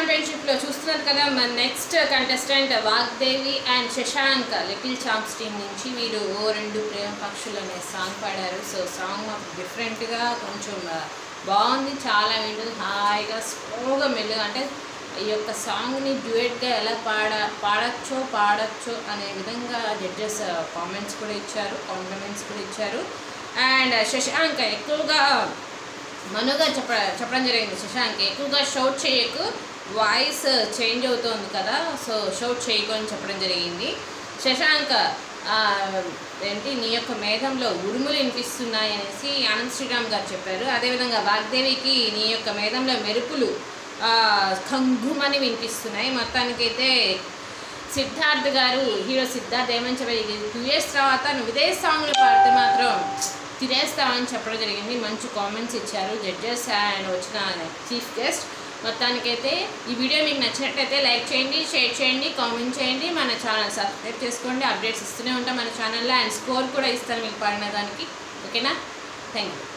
ఛాంపియన్షిప్లో చూస్తున్నారు కదా మన next contestant Vagdevi and Shashank little champs team నుంచి వీరు ఓ రెండు ప్రేమ పక్షులు అనే సాంగ్ పాడారు సో సాంగ్ మాకు డిఫరెంట్గా కొంచెం ఆ, బాగుంది చాలా వింటుంది హాయిగా స్లోగా మెల్లుగా అంటే ఈ యొక్క సాంగ్ని డ్యూయట్గా ఎలా పాడ పాడచ్చో పాడచ్చో అనే విధంగా జడ్జెస్ కామెంట్స్ కూడా ఇచ్చారు కాంప్లిమెంట్స్ కూడా ఇచ్చారు అండ్ శశాంక్ ఎక్కువగా మనుగా చెప్ప చెప్పడం జరిగింది శశాంక్ ఎక్కువగా షౌట్ చేయకు వాయిస్ చేంజ్ అవుతోంది కదా సో షౌట్ చేయకు అని చెప్పడం జరిగింది శశాంక్ ఆ, ఏంటి నీ యొక్క మేఘంలో ఉరుములు వినిపిస్తున్నాయి అనేసి ఆనంద్ శ్రీరామ్ గారు చెప్పారు అదేవిధంగా వాగ్దేవికి నీ యొక్క మేఘంలో మెరుపులు ఆ, కంగుమని వినిపిస్తున్నాయి మొత్తానికైతే సిద్ధార్థ్ గారు హీరో సిద్ధార్థ్ ఏమని చెప్పారు టూ ఇయర్స్ తర్వాత నువ్వు ఇదే సాంగ్లు పాడితే మాత్రం తినేస్తామని చెప్పడం జరిగింది మంచి కామెంట్స్ ఇచ్చారు జడ్జెస్ అండ్ వచ్చిన చీఫ్ గెస్ట్ మొత్తానికైతే ఈ వీడియో మీకు నచ్చినట్లయితే లైక్ చేయండి షేర్ చేయండి కామెంట్ చేయండి మన ఛానల్ సబ్స్క్రైబ్ చేసుకోండి అప్డేట్స్ ఇస్తూనే ఉంటాం మన ఛానల్లో అండ్ స్కోర్ కూడా ఇస్తాను మీకు పాడిన దానికి ఓకేనా థ్యాంక్ యూ